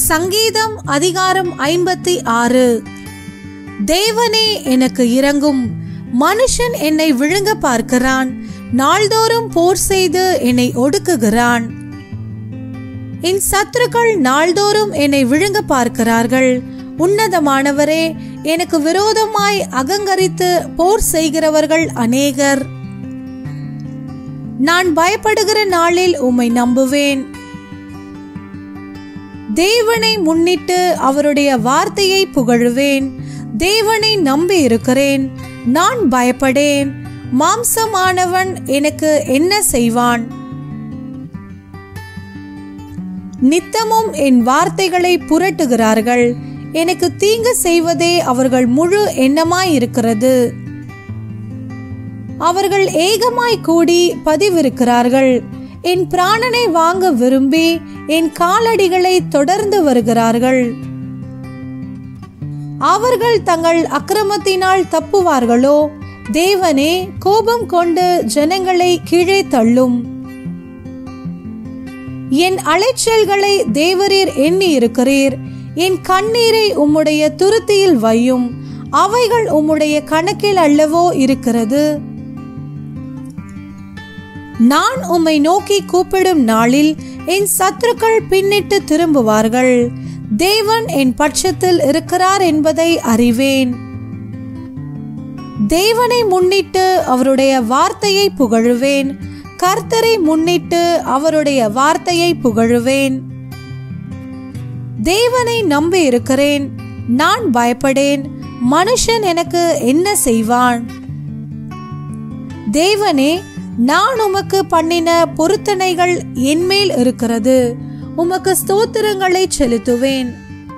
சங்கீதம் அதிகாரம் ஐம்பத்தி ஆறு தேவனே எனக்கு இறங்கும் மனுஷன் என்னை விழுங்க பார்க்கிறான் நாள்தோறும் போர் செய்து என்னை ஒடுக்குகிறான் என் சத்துருக்கள் நாள்தோறும் என்னை விழுங்க பார்க்கிறார்கள் உன்னதமானவரே எனக்கு விரோதமாய் அகங்கரித்து போர் செய்கிறவர்கள் அநேகர் நான் பயப்படுகிற நாளில் உம்மை நம்புவேன் தேவனை முன்னிட்டு அவருடைய வார்த்தையை புகழுவேன் தேவனை நம்பி இருக்கிறேன் நான் பயப்படேன் மாம்சமானவன் எனக்கு என்ன செய்வான் நித்தமும் என் வார்த்தைகளை புரட்டுகிறார்கள் எனக்கு தீங்கு செய்வதே அவர்கள் முழு எண்ணமாயிருக்கிறது அவர்கள் ஏகமாய் கூடி பதிவிருக்கிறார்கள் என் பிராணனை வாங்க விரும்பி என் காலடிகளை தொடர்ந்து வருகிறார்கள் அவர்கள் தங்கள் அக்கிரமத்தினால் தப்புவார்களோ தேவனே கோபம் கொண்டு ஜனங்களை கீழே தள்ளும் என் அலைச்சல்களை தேவரீர் எண்ணி இருக்கிறீர் என் கண்ணீரை உம்முடைய துருத்தியில் வையும் அவைகள் உம்முடைய கணக்கில் அல்லவோ இருக்கிறது நான் உம்மை நோக்கி கூப்பிடும் நாளில் என் சத்துருக்கள் பின்னிட்டு திரும்புவார்கள் தேவன் என் பட்சத்தில் இருக்கிறார் என்பதை அறிவேன் தேவனை முன்னிட்டு அவருடைய வார்த்தையை புகழுவேன் கர்த்தரை முன்னிட்டு அவருடைய வார்த்தையை புகழுவேன் தேவனை நம்பி இருக்கிறேன் நான் பயப்படேன் மனுஷன் எனக்கு என்ன செய்வான் தேவனே நான் உமக்கு பண்ணின பொருத்தனைகள் என்மேல் இருக்கிறது உமக்கு ஸ்தோத்திரங்களை செலுத்துவேன்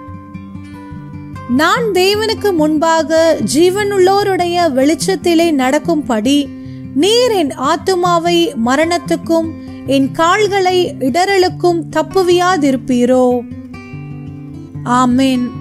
நான் தேவனுக்கு முன்பாக ஜீவனுள்ளோருடைய வெளிச்சத்திலே நடக்கும்படி நீர் என் ஆத்துமாவை மரணத்துக்கும் என் கால்களை இடரலுக்கும் தப்புவியாதிருப்பீரோ ஆமென்